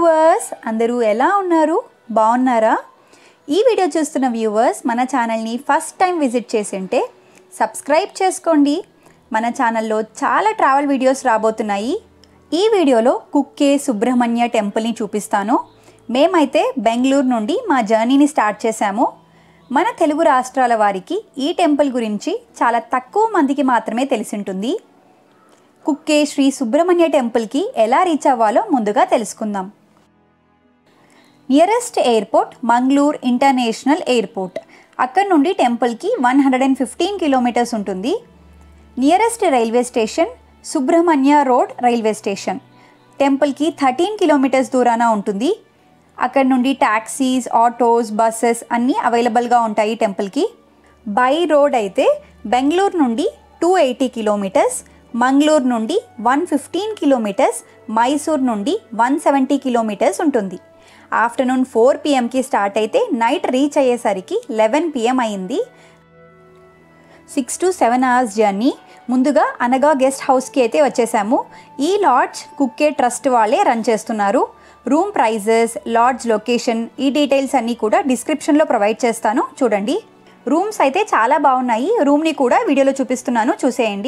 viewers అందరూ ఎలా ఉన్నారు బాగున్నారా ఈ వీడియో చూస్తున్న వ్యూవర్స్ మన ఛానల్ని ఫస్ట్ టైం విజిట్ చేసింటే సబ్స్క్రైబ్ చేసుకోండి మన ఛానల్లో చాలా ట్రావెల్ వీడియోస్ రాబోతున్నాయి ఈ వీడియోలో కుక్కే సుబ్రహ్మణ్య టెంపుల్ని చూపిస్తాను మేమైతే బెంగళూరు నుండి మా జర్నీని స్టార్ట్ చేశాము మన తెలుగు రాష్ట్రాల వారికి ఈ టెంపుల్ గురించి చాలా తక్కువ మందికి మాత్రమే తెలిసింటుంది కుక్కే శ్రీ సుబ్రహ్మణ్య టెంపుల్కి ఎలా రీచ్ అవ్వాలో ముందుగా తెలుసుకుందాం nearest airport Mangalore international airport అక్కడ నుండి టెంపుల్కి one hundred and fifteen kilometres ఉంటుంది nearest railway station Subrahmanya road railway station టెంపుల్కి థర్టీన్ కిలోమీటర్స్ దూరాన ఉంటుంది అక్కడ నుండి ట్యాక్సీస్ ఆటోస్ బస్సెస్ అన్నీ అవైలబుల్గా ఉంటాయి టెంపుల్కి బై రోడ్ అయితే బెంగళూరు నుండి టూ ఎయిటీ కిలోమీటర్స్ మంగళూరు నుండి వన్ ఫిఫ్టీన్ కిలోమీటర్స్ మైసూర్ నుండి వన్ సెవెంటీ కిలోమీటర్స్ ఉంటుంది ఆఫ్టర్నూన్ ఫోర్ పిఎంకి స్టార్ట్ అయితే నైట్ రీచ్ అయ్యేసరికి లెవెన్ పిఎం అయింది six to seven hours journey ముందుగా అనగా గెస్ట్ హౌస్కి అయితే వచ్చేసాము ఈ లాడ్జ్ కుక్కే ట్రస్ట్ వాళ్ళే రన్ చేస్తున్నారు రూమ్ ప్రైజెస్ లాడ్జ్ లొకేషన్ ఈ డీటెయిల్స్ అన్నీ కూడా డిస్క్రిప్షన్లో ప్రొవైడ్ చేస్తాను చూడండి రూమ్స్ అయితే చాలా బాగున్నాయి రూమ్ని కూడా వీడియోలో చూపిస్తున్నాను చూసేయండి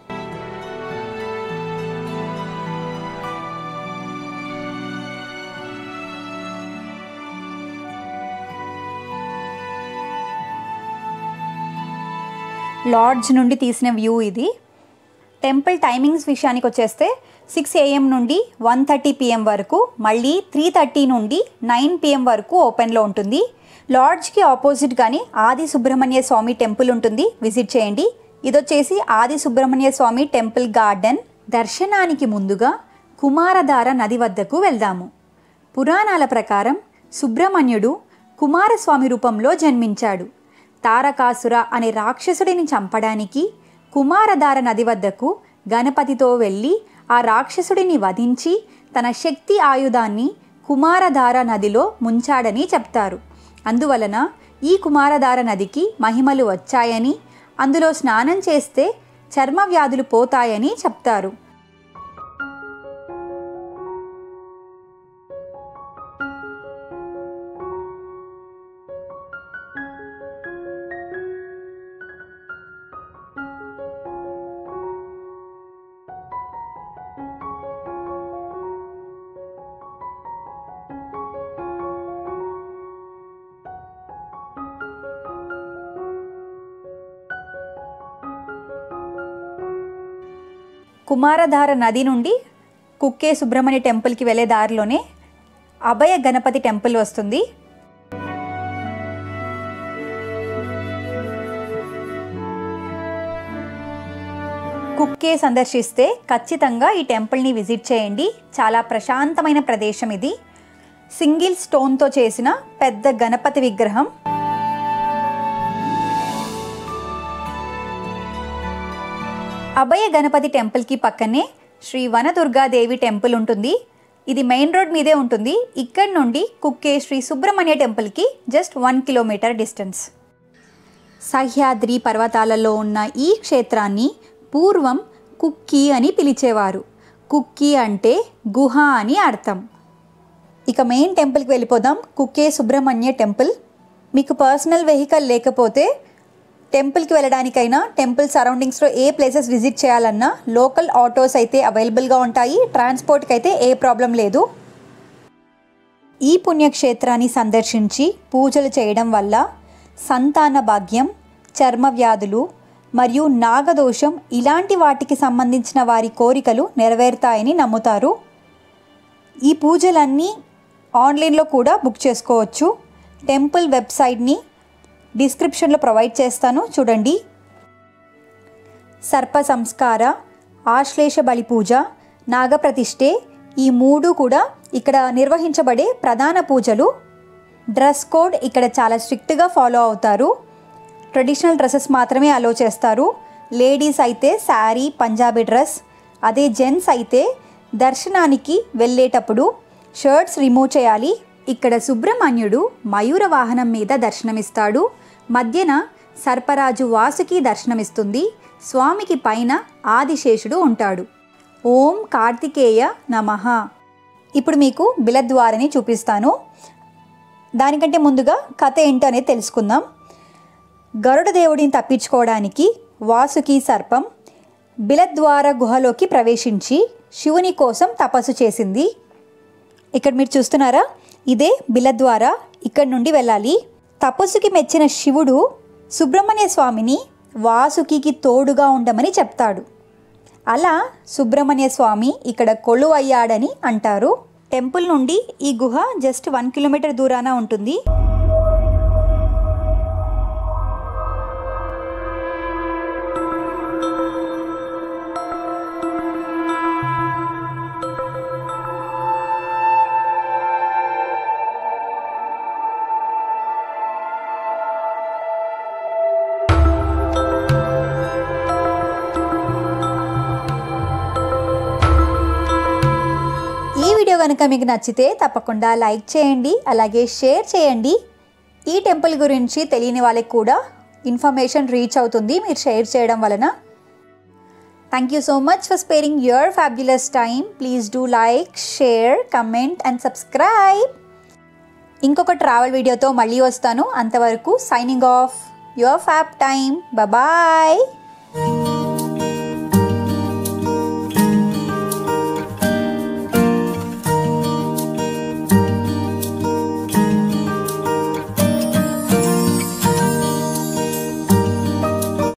లాడ్జ్ నుండి తీసిన వ్యూ ఇది టెంపుల్ టైమింగ్స్ విషయానికి వచ్చేస్తే సిక్స్ ఏఎం నుండి వన్ థర్టీ పిఎం వరకు మళ్ళీ త్రీ థర్టీ నుండి నైన్ పిఎం వరకు ఓపెన్లో ఉంటుంది లాడ్జ్కి ఆపోజిట్గానే ఆది సుబ్రహ్మణ్య స్వామి టెంపుల్ ఉంటుంది విజిట్ చేయండి ఇదొచ్చేసి ఆది సుబ్రహ్మణ్య స్వామి టెంపుల్ గార్డెన్ దర్శనానికి ముందుగా కుమారధార నది వద్దకు వెళ్దాము పురాణాల ప్రకారం సుబ్రహ్మణ్యుడు కుమారస్వామి రూపంలో జన్మించాడు తారకాసుర అనే రాక్షసుడిని చంపడానికి కుమారధార నది వద్దకు గణపతితో వెళ్ళి ఆ రాక్షసుడిని వధించి తన శక్తి ఆయుధాన్ని కుమారధార నదిలో ముంచాడని చెప్తారు అందువలన ఈ కుమారధార నదికి మహిమలు వచ్చాయని అందులో స్నానం చేస్తే చర్మ వ్యాధులు పోతాయని చెప్తారు కుమారధార నది నుండి కుక్కే సుబ్రహ్మణ్య టెంపుల్కి వెళ్ళే దారిలోనే అభయ గణపతి టెంపుల్ వస్తుంది కుక్కే సందర్శిస్తే ఖచ్చితంగా ఈ టెంపుల్ని విజిట్ చేయండి చాలా ప్రశాంతమైన ప్రదేశం ఇది సింగిల్ స్టోన్తో చేసిన పెద్ద గణపతి విగ్రహం అభయ గణపతి టెంపుల్కి పక్కనే శ్రీ వనదుర్గాదేవి టెంపుల్ ఉంటుంది ఇది మెయిన్ రోడ్ మీదే ఉంటుంది ఇక్కడ నుండి కుక్కే శ్రీ సుబ్రహ్మణ్య టెంపుల్కి just one kilometre distance Sahyadri పర్వతాలలో ఉన్న ఈ క్షేత్రాన్ని పూర్వం కుక్కీ అని పిలిచేవారు కుక్కీ అంటే గుహ అని అర్థం ఇక మెయిన్ టెంపుల్కి వెళ్ళిపోదాం కుక్కే సుబ్రహ్మణ్య టెంపుల్ మీకు పర్సనల్ వెహికల్ లేకపోతే టెంపుల్కి వెళ్ళడానికైనా టెంపుల్ సరౌండింగ్స్లో ఏ ప్లేసెస్ విజిట్ చేయాలన్నా లోకల్ ఆటోస్ అయితే అవైలబుల్గా ఉంటాయి ట్రాన్స్పోర్ట్కి అయితే ఏ ప్రాబ్లం లేదు ఈ పుణ్యక్షేత్రాన్ని సందర్శించి పూజలు చేయడం వల్ల సంతాన భాగ్యం చర్మ వ్యాధులు మరియు నాగదోషం ఇలాంటి వాటికి సంబంధించిన వారి కోరికలు నెరవేరుతాయని నమ్ముతారు ఈ పూజలన్నీ ఆన్లైన్లో కూడా బుక్ చేసుకోవచ్చు టెంపుల్ వెబ్సైట్ని డిస్క్రిప్షన్లో ప్రొవైడ్ చేస్తాను చూడండి సర్ప సంస్కార ఆశ్లేష బలి పూజ నాగప్రతిష్ఠే ఈ మూడు కూడా ఇక్కడ నిర్వహించబడే ప్రధాన పూజలు డ్రెస్ కోడ్ ఇక్కడ చాలా స్ట్రిక్ట్గా ఫాలో అవుతారు ట్రెడిషనల్ డ్రెస్సెస్ మాత్రమే అలో చేస్తారు లేడీస్ అయితే శారీ పంజాబీ డ్రెస్ అదే జెంట్స్ అయితే దర్శనానికి వెళ్ళేటప్పుడు షర్ట్స్ రిమూవ్ చేయాలి ఇక్కడ సుబ్రహ్మణ్యుడు మయూర వాహనం మీద దర్శనమిస్తాడు మధ్యన సర్పరాజు వాసుకి దర్శనమిస్తుంది స్వామికి పైన ఆదిశేషుడు ఉంటాడు ఓం కార్తికేయ నమః ఇప్పుడు మీకు బిలద్వారని చూపిస్తాను దానికంటే ముందుగా కథ ఏంటో అనేది తెలుసుకుందాం గరుడ దేవుడిని తప్పించుకోవడానికి వాసుకి సర్పం బిలద్వార గుహలోకి ప్రవేశించి శివుని కోసం తపస్సు చేసింది ఇక్కడ మీరు చూస్తున్నారా ఇదే బిలద్వార ఇక్కడ నుండి వెళ్ళాలి తపస్సుకి మెచ్చిన శివుడు సుబ్రహ్మణ్య స్వామిని వాసుకి తోడుగా ఉండమని చెప్తాడు అలా సుబ్రహ్మణ్య స్వామి ఇక్కడ కొలువయ్యాడని అంటారు టెంపుల్ నుండి ఈ గుహ జస్ట్ వన్ కిలోమీటర్ దూరాన ఉంటుంది ఈ వీడియో కనుక మీకు నచ్చితే తప్పకుండా లైక్ చేయండి అలాగే షేర్ చేయండి ఈ టెంపుల్ గురించి తెలియని వాళ్ళకి కూడా ఇన్ఫర్మేషన్ రీచ్ అవుతుంది మీరు షేర్ చేయడం వలన thank you so much for sparing your fabulous time please do like share comment and subscribe ఇంకొక ట్రావెల్ వీడియోతో మళ్ళీ వస్తాను అంతవరకు signing off your fab time bye